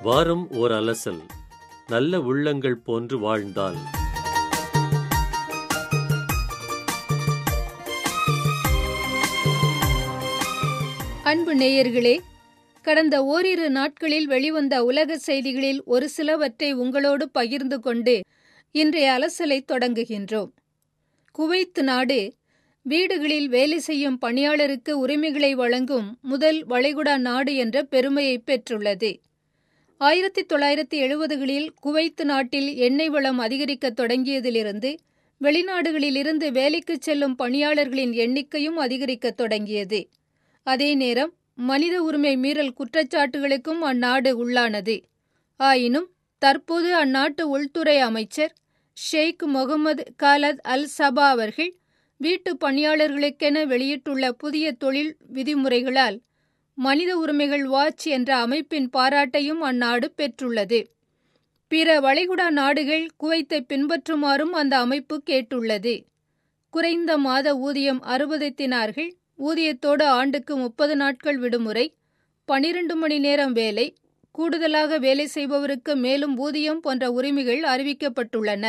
வாரம் ஓர் அலசல் நல்ல உள்ளங்கள் போன்று வாழ்ந்தால் அன்பு நேயர்களே கடந்த ஓரிரு நாட்களில் வெளிவந்த உலக செய்திகளில் ஒரு சிலவற்றை உங்களோடு பகிர்ந்து கொண்டு இன்றைய அலசலை தொடங்குகின்றோம் குவைத் நாடு வீடுகளில் வேலை செய்யும் பணியாளருக்கு உரிமைகளை வழங்கும் முதல் வளைகுடா நாடு என்ற பெருமையை பெற்றுள்ளது ஆயிரத்தி தொள்ளாயிரத்தி எழுபதுகளில் குவைத் நாட்டில் எண்ணெய் வளம் அதிகரிக்கத் தொடங்கியதிலிருந்து வெளிநாடுகளிலிருந்து வேலைக்குச் செல்லும் பணியாளர்களின் எண்ணிக்கையும் அதிகரிக்கத் தொடங்கியது அதே நேரம் மனித உரிமை மீறல் குற்றச்சாட்டுகளுக்கும் அந்நாடு உள்ளானது ஆயினும் தற்போது அந்நாட்டு உள்துறை அமைச்சர் ஷெய்க் முகமது காலத் அல் சபா அவர்கள் வீட்டு பணியாளர்களுக்கென வெளியிட்டுள்ள புதிய தொழில் விதிமுறைகளால் மனித உரிமைகள் வாட்ச் என்ற அமைப்பின் பாராட்டையும் அந்நாடு பெற்றுள்ளது பிற வளைகுடா நாடுகள் குவைத்தை பின்பற்றுமாறும் அந்த அமைப்பு கேட்டுள்ளது குறைந்த மாத ஊதியம் அறுபது தினார்கள் ஊதியத்தோடு ஆண்டுக்கு முப்பது நாட்கள் விடுமுறை பனிரெண்டு மணி நேரம் வேலை கூடுதலாக வேலை செய்பவருக்கு மேலும் ஊதியம் போன்ற உரிமைகள் அறிவிக்கப்பட்டுள்ளன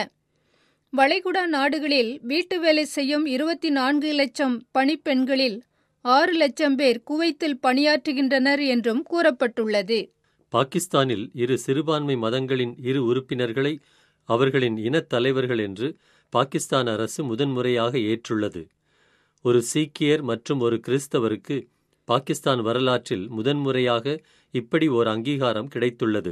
வளைகுடா நாடுகளில் வீட்டு வேலை செய்யும் இருபத்தி நான்கு லட்சம் பணிப்பெண்களில் ஆறு லட்சம் பேர் குவைத்தில் பணியாற்றுகின்றனர் என்றும் கூறப்பட்டுள்ளது பாகிஸ்தானில் இரு சிறுபான்மை மதங்களின் இரு உறுப்பினர்களை அவர்களின் இனத் தலைவர்கள் என்று பாகிஸ்தான் அரசு முதன்முறையாக ஏற்றுள்ளது ஒரு சீக்கியர் மற்றும் ஒரு கிறிஸ்தவருக்கு பாகிஸ்தான் வரலாற்றில் முதன்முறையாக இப்படி ஓர் அங்கீகாரம் கிடைத்துள்ளது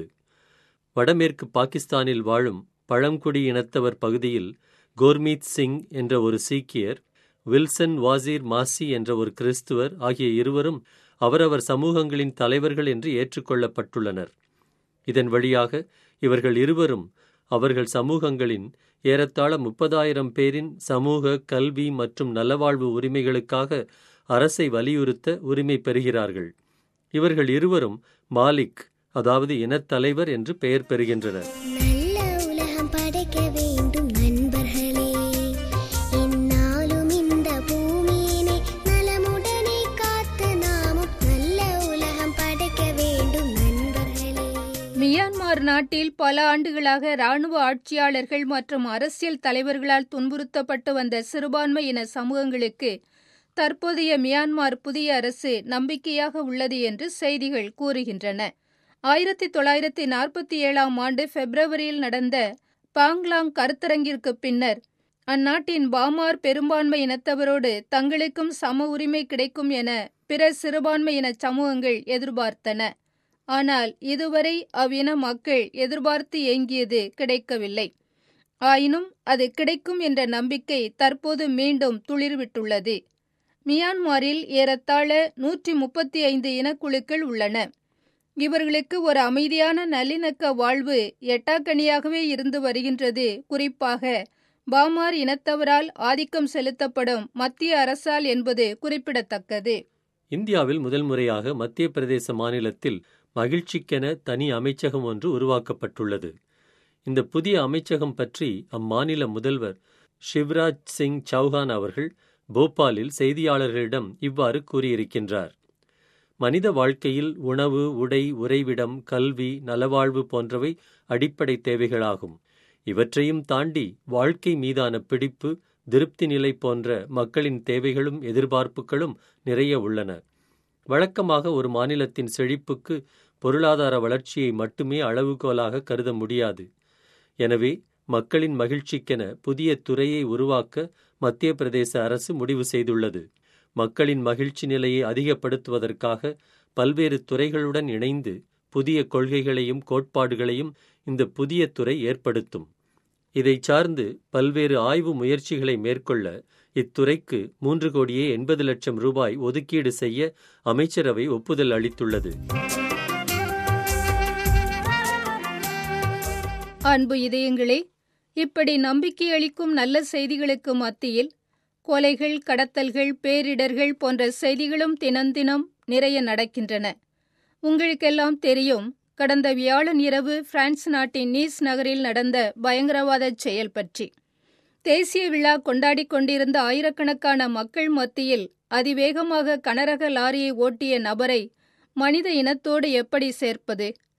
வடமேற்கு பாகிஸ்தானில் வாழும் பழங்குடி இனத்தவர் பகுதியில் கோர்மீத் சிங் என்ற ஒரு சீக்கியர் வில்சன் வாசீர் மாசி என்ற ஒரு கிறிஸ்துவர் ஆகிய இருவரும் அவரவர் சமூகங்களின் தலைவர்கள் என்று ஏற்றுக்கொள்ளப்பட்டுள்ளனர் இதன் வழியாக இவர்கள் இருவரும் அவர்கள் சமூகங்களின் ஏறத்தாழ முப்பதாயிரம் பேரின் சமூக கல்வி மற்றும் நலவாழ்வு உரிமைகளுக்காக அரசை வலியுறுத்த உரிமை பெறுகிறார்கள் இவர்கள் இருவரும் மாலிக் அதாவது இனத்தலைவர் என்று பெயர் பெறுகின்றனர் நல்ல உலகம் படைக்க வேண்டும் நண்பர்களே என்னாலும் இந்த பூமியினை நலமுடனே காத்து நாமும் நல்ல உலகம் படைக்க வேண்டும் நண்பர்களே மியான்மர் நாட்டில் பல ஆண்டுகளாக இராணுவ ஆட்சியாளர்கள் மற்றும் அரசியல் தலைவர்களால் துன்புறுத்தப்பட்டு வந்த சிறுபான்மை இன சமூகங்களுக்கு தற்போதைய மியான்மர் புதிய அரசு நம்பிக்கையாக உள்ளது என்று செய்திகள் கூறுகின்றன ஆயிரத்தி தொள்ளாயிரத்தி நாற்பத்தி ஏழாம் ஆண்டு பிப்ரவரியில் நடந்த பாங்லாங் கருத்தரங்கிற்கு பின்னர் அந்நாட்டின் பாமார் பெரும்பான்மை இனத்தவரோடு தங்களுக்கும் சம உரிமை கிடைக்கும் என பிற சிறுபான்மை இன சமூகங்கள் எதிர்பார்த்தன ஆனால் இதுவரை அவ்வின மக்கள் எதிர்பார்த்து ஏங்கியது கிடைக்கவில்லை ஆயினும் அது கிடைக்கும் என்ற நம்பிக்கை தற்போது மீண்டும் துளிர்விட்டுள்ளது மியான்மரில் ஏறத்தாழ நூற்றி முப்பத்தி ஐந்து இனக்குழுக்கள் உள்ளன இவர்களுக்கு ஒரு அமைதியான நல்லிணக்க வாழ்வு எட்டாக்கனியாகவே இருந்து வருகின்றது குறிப்பாக பாமார் இனத்தவரால் ஆதிக்கம் செலுத்தப்படும் மத்திய அரசால் என்பது குறிப்பிடத்தக்கது இந்தியாவில் முதல் முறையாக மத்திய பிரதேச மாநிலத்தில் மகிழ்ச்சிக்கென தனி அமைச்சகம் ஒன்று உருவாக்கப்பட்டுள்ளது இந்த புதிய அமைச்சகம் பற்றி அம்மாநில முதல்வர் சிவராஜ் சிங் சௌஹான் அவர்கள் போபாலில் செய்தியாளர்களிடம் இவ்வாறு கூறியிருக்கின்றார் மனித வாழ்க்கையில் உணவு உடை உறைவிடம் கல்வி நலவாழ்வு போன்றவை அடிப்படை தேவைகளாகும் இவற்றையும் தாண்டி வாழ்க்கை மீதான பிடிப்பு திருப்தி நிலை போன்ற மக்களின் தேவைகளும் எதிர்பார்ப்புகளும் நிறைய உள்ளன வழக்கமாக ஒரு மாநிலத்தின் செழிப்புக்கு பொருளாதார வளர்ச்சியை மட்டுமே அளவுகோலாக கருத முடியாது எனவே மக்களின் மகிழ்ச்சிக்கென புதிய துறையை உருவாக்க மத்திய பிரதேச அரசு முடிவு செய்துள்ளது மக்களின் மகிழ்ச்சி நிலையை அதிகப்படுத்துவதற்காக பல்வேறு துறைகளுடன் இணைந்து புதிய கொள்கைகளையும் கோட்பாடுகளையும் இந்த புதிய துறை ஏற்படுத்தும் இதை சார்ந்து பல்வேறு ஆய்வு முயற்சிகளை மேற்கொள்ள இத்துறைக்கு மூன்று கோடியே எண்பது லட்சம் ரூபாய் ஒதுக்கீடு செய்ய அமைச்சரவை ஒப்புதல் அளித்துள்ளது அன்பு இதயங்களே இப்படி நம்பிக்கை அளிக்கும் நல்ல செய்திகளுக்கு மத்தியில் கொலைகள் கடத்தல்கள் பேரிடர்கள் போன்ற செய்திகளும் தினந்தினம் நிறைய நடக்கின்றன உங்களுக்கெல்லாம் தெரியும் கடந்த வியாழன் இரவு பிரான்ஸ் நாட்டின் நீஸ் நகரில் நடந்த பயங்கரவாத செயல் பற்றி தேசிய விழா கொண்டாடிக் கொண்டிருந்த ஆயிரக்கணக்கான மக்கள் மத்தியில் அதிவேகமாக கனரக லாரியை ஓட்டிய நபரை மனித இனத்தோடு எப்படி சேர்ப்பது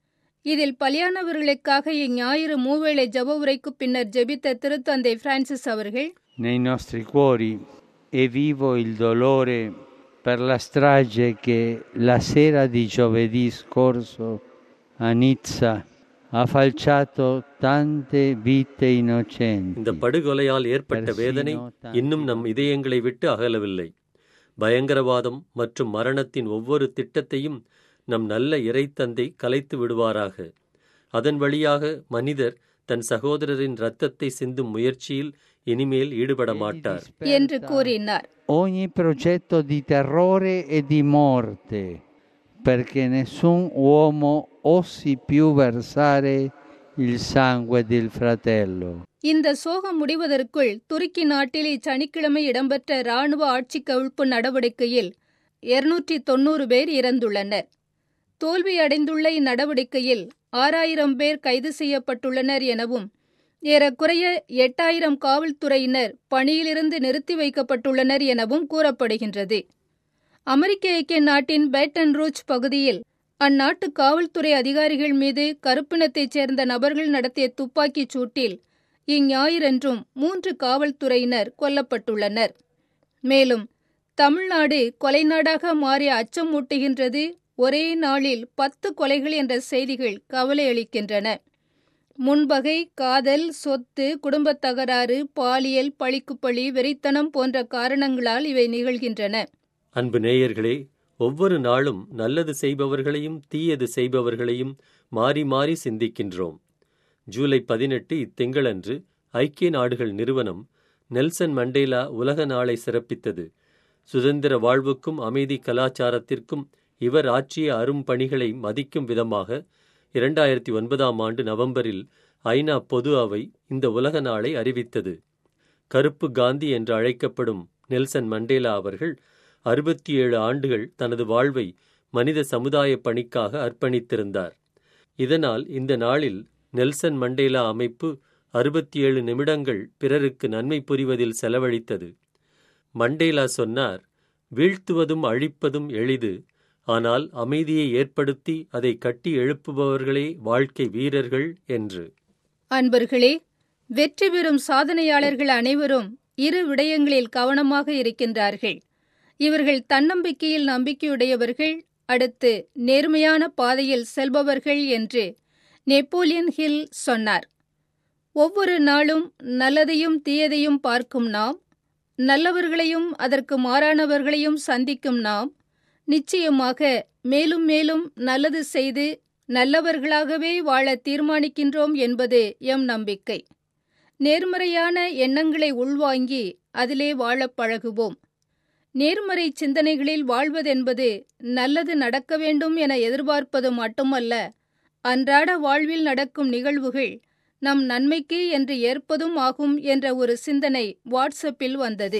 இதில் பலியானவர்களுக்காக இஞ்ஞாயிறு மூவேளை ஜப உரைக்கு பின்னர் ஜெபித்த திருத்தந்தை பிரான்சிஸ் அவர்கள் Nei nostri cuori è vivo il dolore per la strage che la sera di giovedì scorso a Nizza ha falciato tante vite innocenti. இந்த படுகொலையால் ஏற்பட்ட வேதனை இன்னும் நம் இதயங்களை விட்டு அகலவில்லை பயங்கரவாதம் மற்றும் மரணத்தின் ஒவ்வொரு திட்டத்தையும் நம் நல்ல இறைத்தந்தை கலைத்து விடுவாராக அதன் வழியாக மனிதர் தன் சகோதரரின் இரத்தத்தை சிந்தும் முயற்சியில் இனிமேல் ஈடுபட மாட்டார் என்று கூறினார் Ogni progetto di terrore e di morte, perché nessun uomo osi più versare il sangue del fratello. இந்த சோகம் முடிவதற்குள் துருக்கி நாட்டில் இச்சனிக்கிழமை இடம்பெற்ற இராணுவ ஆட்சி கவிழ்ப்பு நடவடிக்கையில் இருநூற்றி தொன்னூறு பேர் இறந்துள்ளனர் தோல்வியடைந்துள்ள இந்நடவடிக்கையில் ஆறாயிரம் பேர் கைது செய்யப்பட்டுள்ளனர் எனவும் ஏறக்குறைய எட்டாயிரம் காவல்துறையினர் பணியிலிருந்து நிறுத்தி வைக்கப்பட்டுள்ளனர் எனவும் கூறப்படுகின்றது அமெரிக்க ஐக்கிய நாட்டின் பேட்டன் ரூச் பகுதியில் அந்நாட்டு காவல்துறை அதிகாரிகள் மீது கருப்பினத்தைச் சேர்ந்த நபர்கள் நடத்திய துப்பாக்கிச் சூட்டில் இஞ்ஞாயிறன்றும் மூன்று காவல்துறையினர் கொல்லப்பட்டுள்ளனர் மேலும் தமிழ்நாடு கொலை நாடாக மாறி அச்சம் மூட்டுகின்றது ஒரே நாளில் பத்து கொலைகள் என்ற செய்திகள் கவலையளிக்கின்றன முன்பகை காதல் சொத்து குடும்பத் தகராறு பாலியல் பழிக்குப்பழி வெறித்தனம் போன்ற காரணங்களால் இவை நிகழ்கின்றன அன்பு நேயர்களே ஒவ்வொரு நாளும் நல்லது செய்பவர்களையும் தீயது செய்பவர்களையும் மாறி மாறி சிந்திக்கின்றோம் ஜூலை பதினெட்டு இத்திங்களன்று ஐக்கிய நாடுகள் நிறுவனம் நெல்சன் மண்டேலா உலக நாளை சிறப்பித்தது சுதந்திர வாழ்வுக்கும் அமைதி கலாச்சாரத்திற்கும் இவர் ஆற்றிய அரும் பணிகளை மதிக்கும் விதமாக இரண்டாயிரத்தி ஒன்பதாம் ஆண்டு நவம்பரில் ஐநா பொது அவை இந்த உலக நாளை அறிவித்தது கருப்பு காந்தி என்று அழைக்கப்படும் நெல்சன் மண்டேலா அவர்கள் அறுபத்தி ஏழு ஆண்டுகள் தனது வாழ்வை மனித சமுதாய பணிக்காக அர்ப்பணித்திருந்தார் இதனால் இந்த நாளில் நெல்சன் மண்டேலா அமைப்பு அறுபத்தி ஏழு நிமிடங்கள் பிறருக்கு நன்மை புரிவதில் செலவழித்தது மண்டேலா சொன்னார் வீழ்த்துவதும் அழிப்பதும் எளிது ஆனால் அமைதியை ஏற்படுத்தி அதை கட்டி எழுப்புபவர்களே வாழ்க்கை வீரர்கள் என்று அன்பர்களே வெற்றி பெறும் சாதனையாளர்கள் அனைவரும் இரு விடயங்களில் கவனமாக இருக்கின்றார்கள் இவர்கள் தன்னம்பிக்கையில் நம்பிக்கையுடையவர்கள் அடுத்து நேர்மையான பாதையில் செல்பவர்கள் என்று நெப்போலியன் ஹில் சொன்னார் ஒவ்வொரு நாளும் நல்லதையும் தீயதையும் பார்க்கும் நாம் நல்லவர்களையும் அதற்கு மாறானவர்களையும் சந்திக்கும் நாம் நிச்சயமாக மேலும் மேலும் நல்லது செய்து நல்லவர்களாகவே வாழ தீர்மானிக்கின்றோம் என்பது எம் நம்பிக்கை நேர்மறையான எண்ணங்களை உள்வாங்கி அதிலே வாழப் பழகுவோம் நேர்மறை சிந்தனைகளில் வாழ்வதென்பது நல்லது நடக்க வேண்டும் என எதிர்பார்ப்பது மட்டுமல்ல அன்றாட வாழ்வில் நடக்கும் நிகழ்வுகள் நம் நன்மைக்கு என்று ஏற்பதும் ஆகும் என்ற ஒரு சிந்தனை வாட்ஸ்அப்பில் வந்தது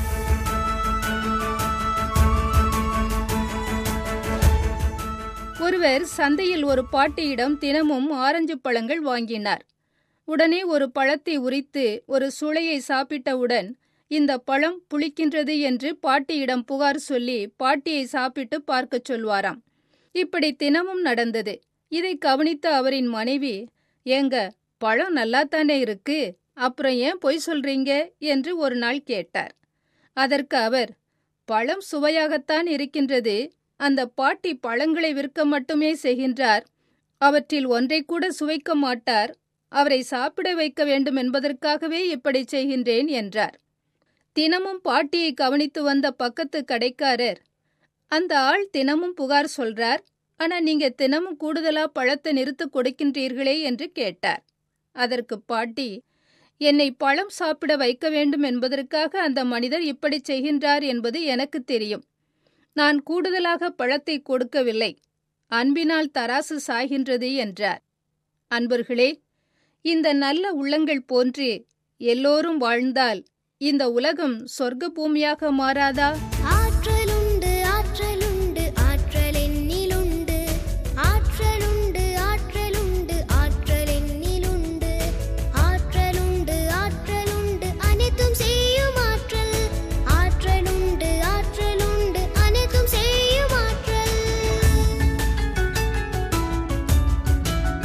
ஒருவர் சந்தையில் ஒரு பாட்டியிடம் தினமும் ஆரஞ்சு பழங்கள் வாங்கினார் உடனே ஒரு பழத்தை உரித்து ஒரு சுளையை சாப்பிட்டவுடன் இந்த பழம் புளிக்கின்றது என்று பாட்டியிடம் புகார் சொல்லி பாட்டியை சாப்பிட்டு பார்க்கச் சொல்வாராம் இப்படி தினமும் நடந்தது இதை கவனித்த அவரின் மனைவி ஏங்க பழம் நல்லாத்தானே இருக்கு அப்புறம் ஏன் பொய் சொல்றீங்க என்று ஒரு நாள் கேட்டார் அதற்கு அவர் பழம் சுவையாகத்தான் இருக்கின்றது அந்த பாட்டி பழங்களை விற்க மட்டுமே செய்கின்றார் அவற்றில் ஒன்றை கூட சுவைக்க மாட்டார் அவரை சாப்பிட வைக்க வேண்டும் என்பதற்காகவே இப்படி செய்கின்றேன் என்றார் தினமும் பாட்டியை கவனித்து வந்த பக்கத்து கடைக்காரர் அந்த ஆள் தினமும் புகார் சொல்றார் ஆனா நீங்க தினமும் கூடுதலா பழத்தை நிறுத்து கொடுக்கின்றீர்களே என்று கேட்டார் அதற்கு பாட்டி என்னை பழம் சாப்பிட வைக்க வேண்டும் என்பதற்காக அந்த மனிதர் இப்படி செய்கின்றார் என்பது எனக்கு தெரியும் நான் கூடுதலாக பழத்தை கொடுக்கவில்லை அன்பினால் தராசு சாய்கின்றது என்றார் அன்பர்களே இந்த நல்ல உள்ளங்கள் போன்று எல்லோரும் வாழ்ந்தால் இந்த உலகம் சொர்க்க பூமியாக மாறாதா ஆற்றலுண்டு ஆற்றலுண்டு ஆற்றல் என்னிலுண்டு ஆற்றலுண்டு ஆற்றலுண்டு ஆற்றல் என்னிலுண்டு ஆற்றலுண்டு ஆற்றலுண்டு அனைத்தும் செய்யும் ஆற்றல் ஆற்றலுண்டு ஆற்றலுண்டு அனைத்தும் செய்யும் ஆற்றல்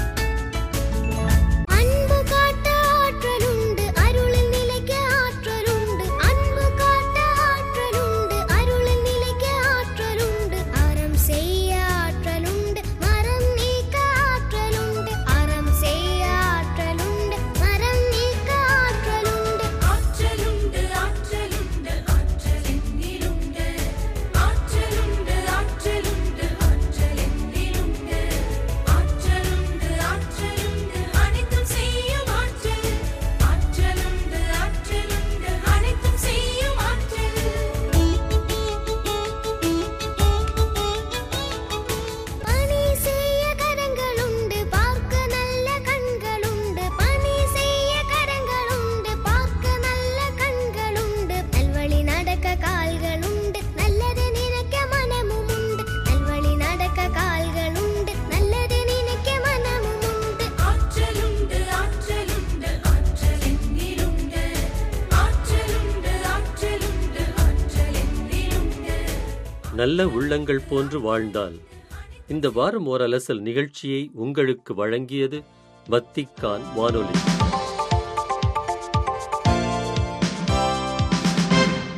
நல்ல உள்ளங்கள் போன்று வாழ்ந்தால் இந்த வாரம் ஓர் அலசல் நிகழ்ச்சியை உங்களுக்கு வழங்கியது வத்திக்கான் வானொலி